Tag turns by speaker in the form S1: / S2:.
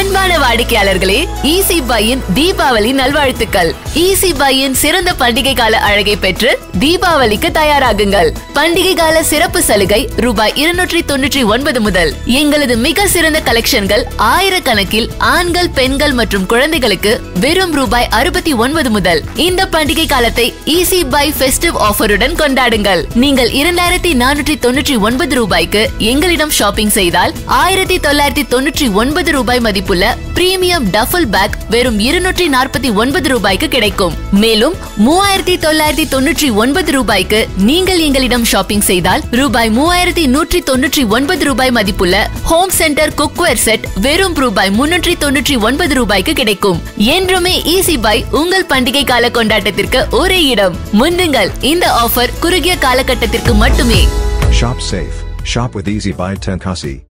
S1: அன்பான வாடிக்கையாளர்களே ஈசி பையின் தீபாவளி நல்வாழ்த்துக்கள் ஈசி பையின் சிறந்த பண்டிகை கால அழகை பெற்று தீபாவளிக்கு தயாராகுங்கள் பண்டிகை கால சிறப்பு சலுகை ரூபாய் இருநூற்றி தொன்னூற்றி ஒன்பது முதல் எங்களது மிக சிறந்த கலெக்ஷன்கள் ஆயிரக்கணக்கில் ஆண்கள் பெண்கள் மற்றும் குழந்தைகளுக்கு வெறும் ரூபாய் அறுபத்தி ஒன்பது முதல் இந்த பண்டிகை காலத்தை ஈசி பை ஃபெஸ்டிவ் ஆஃபருடன் கொண்டாடுங்கள் நீங்கள் இரண்டாயிரத்தி நானூற்றி தொன்னூற்றி ஒன்பது ரூபாய்க்கு எங்களிடம் ஷாப்பிங் செய்தால் ஆயிரத்தி தொள்ளாயிரத்தி தொன்னூற்றி ஒன்பது ரூபாய் மதிப்புள்ள பிரீமியம் டஃபல் பேக் வெறும் இருநூற்றி நாற்பத்தி ஒன்பது ரூபாய்க்கு கிடைக்கும் மேலும் மூவாயிரத்தி தொள்ளாயிரத்தி தொன்னூற்றி ஒன்பது ரூபாய்க்கு நீங்கள் எங்களிடம் ஷாப்பிங் செய்தால் ரூபாய் மூவாயிரத்தி நூற்றி தொன்னூற்றி ஒன்பது ரூபாய் மதிப்புள்ள ஹோம் சென்டர் குக்வேர் செட் வெறும் ரூபாய் முன்னூற்றி தொன்னூற்றி ஒன்பது ரூபாய்க்கு கிடைக்கும் என்றுமே ஈசி பை உங்கள் பண்டிகை கால கொண்டாட்டத்திற்கு ஒரே இடம் முந்துங்கள் இந்த ஆஃபர் குறுகிய காலகட்டத்திற்கு மட்டுமே
S2: Shop safe. Shop with Easy Buy Tenkasi.